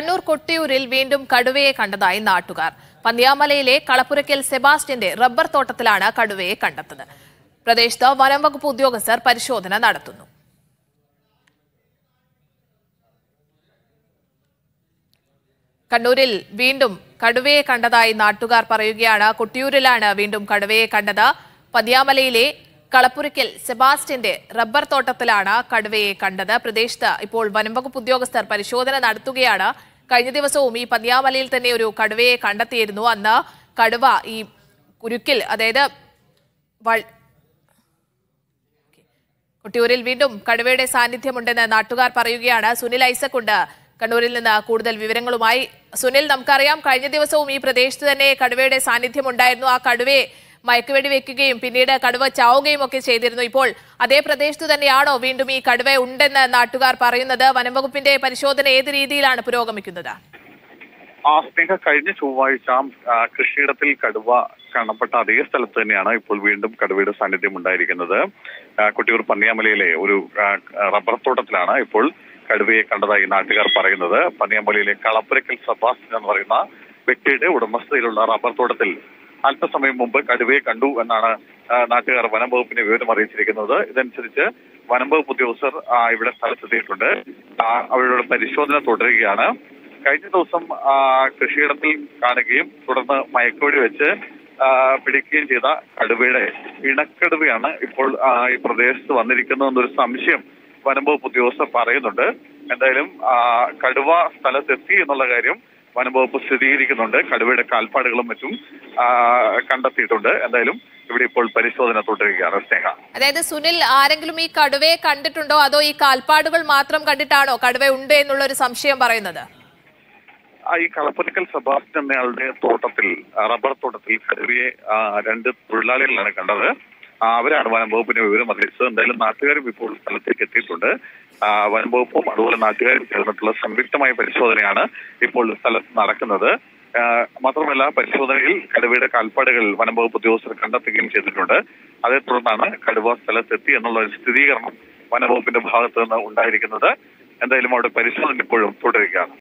കണ്ണൂർ കൊട്ടിയൂരിൽ വീണ്ടും കടുവയെ കണ്ടതായി നാട്ടുകാർ പന്തിയാമലയിലെ കളപ്പുരയ്ക്കൽ സെബാസ്റ്റ്യന്റെ റബ്ബർ തോട്ടത്തിലാണ് കടുവയെ കണ്ടെത്തത് പ്രദേശത്ത് വനം വകുപ്പ് ഉദ്യോഗസ്ഥർ പരിശോധന നടത്തുന്നു കണ്ണൂരിൽ വീണ്ടും കടുവയെ കണ്ടതായി നാട്ടുകാർ പറയുകയാണ് കൊട്ടിയൂരിലാണ് വീണ്ടും കടുവയെ കണ്ടത് പതിയാമലയിലെ കളപ്പുരയ്ക്കൽ സെബാസ്റ്റ്യന്റെ റബ്ബർ തോട്ടത്തിലാണ് കടുവയെ കണ്ടത് പ്രദേശത്ത് ഇപ്പോൾ വനംവകുപ്പ് ഉദ്യോഗസ്ഥർ പരിശോധന നടത്തുകയാണ് കഴിഞ്ഞ ദിവസവും ഈ പതിയാമലയിൽ തന്നെ ഒരു കടുവയെ കണ്ടെത്തിയിരുന്നു അന്ന് കടുവ ഈ കുരുക്കിൽ അതായത് വൾ- കൊട്ടിയൂരിൽ വീണ്ടും കടുവയുടെ സാന്നിധ്യമുണ്ടെന്ന് നാട്ടുകാർ പറയുകയാണ് സുനിൽ ഐസക് ഉണ്ട് കണ്ണൂരിൽ നിന്ന് കൂടുതൽ വിവരങ്ങളുമായി സുനിൽ നമുക്കറിയാം കഴിഞ്ഞ ദിവസവും ഈ പ്രദേശത്ത് തന്നെ കടുവയുടെ സാന്നിധ്യം ഉണ്ടായിരുന്നു ആ കടുവയെ മയക്കുവെടി വെക്കുകയും പിന്നീട് കടുവ ചാവുകയും ഒക്കെ ചെയ്തിരുന്നു ഇപ്പോൾ അതേ പ്രദേശത്ത് തന്നെയാണോ വീണ്ടും ഈ കടുവ ഉണ്ടെന്ന് നാട്ടുകാർ പറയുന്നത് വനംവകുപ്പിന്റെ പരിശോധന ഏത് രീതിയിലാണ് പുരോഗമിക്കുന്നത് ആ സ്നേഹ കഴിഞ്ഞ ചൊവ്വാഴ്ച ആ, കൃഷിയിടത്തിൽ കടുവ കാണപ്പെട്ട അതേ സ്ഥലത്ത് തന്നെയാണ് ഇപ്പോൾ വീണ്ടും കടുവയുടെ സാന്നിധ്യം ഉണ്ടായിരിക്കുന്നത് ആ, കൊട്ടിയൂർ പന്നിയാമലയിലെ ഒരു ആ, റബ്ബർ തോട്ടത്തിലാണ് ഇപ്പോൾ കടുവയെ കണ്ടതായി നാട്ടുകാർ പറയുന്നത് പന്നിയാമലയിലെ കളപ്പുരക്കൽ സബാസ് എന്ന് പറയുന്ന വ്യക്തിയുടെ ഉടമസ്ഥതയിലുള്ള റബ്ബർ തോട്ടത്തിൽ അല്പസമയം മുമ്പ് കടുവയെ കണ്ടു എന്നാണ് ആ, നാട്ടുകാർ വനം വകുപ്പിനെ വിവരം അറിയിച്ചിരിക്കുന്നത് ഇതനുസരിച്ച് വനം വകുപ്പ് ഉദ്യോഗസ്ഥർ ആ, ഇവിടെ സ്ഥലത്തെത്തിയിട്ടുണ്ട് ആ, അവരുടെ പരിശോധന തുടരുകയാണ് കഴിഞ്ഞ ദിവസം ആ, കൃഷിയിടത്തിൽ കാണുകയും തുടർന്ന് മയക്കുവെടി വെച്ച് ആ, പിടിക്കുകയും ചെയ്ത കടുവയുടെ ഇണക്കടുവയാണ് ഇപ്പോൾ ആ, ഈ പ്രദേശത്ത് വന്നിരിക്കുന്നതെന്നൊരു സംശയം വനംവകുപ്പ് ഉദ്യോഗസ്ഥർ പറയുന്നുണ്ട് എന്തായാലും ആ, കടുവ സ്ഥലത്തെത്തി എന്നുള്ള കാര്യം വനംവകുപ്പ് സ്ഥിരീകരിക്കുന്നുണ്ട് കടുവയുടെ കാൽപ്പാടുകളും മറ്റും ആ, കണ്ടെത്തിയിട്ടുണ്ട് എന്തായാലും ഇവിടെ ഇപ്പോൾ പരിശോധന തുടരുകയാണ് സ്നേഹ അതായത് സുനിൽ ആരെങ്കിലും ഈ കടുവയെ കണ്ടിട്ടുണ്ടോ അതോ ഈ കാൽപ്പാടുകൾ മാത്രം കണ്ടിട്ടാണോ കടുവ ഉണ്ട് എന്നുള്ള ഒരു സംശയം പറയുന്നത് ആ, ഈ കളപ്പുരക്കൽ സെബാസ്റ്റ്യൻ എന്നയാളുടെ തോട്ടത്തിൽ ആ, റബ്ബർ തോട്ടത്തിൽ കടുവയെ ആ, രണ്ട് തൊഴിലാളികളാണ് കണ്ടത് ആ, അവരാണ് വനം വകുപ്പിനെ വിവരം അറിയിച്ചത് എന്തായാലും നാട്ടുകാരും ഇപ്പോൾ സ്ഥലത്തേക്ക് എത്തിയിട്ടുണ്ട് ആ, വനം വകുപ്പും അതുപോലെ നാട്ടുകാരും ചേർന്നിട്ടുള്ള സംയുക്തമായ പരിശോധനയാണ് ഇപ്പോൾ സ്ഥലത്ത് നടക്കുന്നത് ആ, മാത്രമല്ല പരിശോധനയിൽ കടുവയുടെ കാൽപ്പാടുകൾ വനം വകുപ്പ് ഉദ്യോഗസ്ഥർ കണ്ടെത്തുകയും ചെയ്തിട്ടുണ്ട് അതേ തുടർന്നാണ് കടുവ സ്ഥലത്തെത്തി എന്നുള്ള ഒരു സ്ഥിരീകരണം വനംവകുപ്പിന്റെ ഭാഗത്ത് നിന്ന് ഉണ്ടായിരിക്കുന്നത് എന്തായാലും അവിടെ പരിശോധന ഇപ്പോഴും തുടരുകയാണ്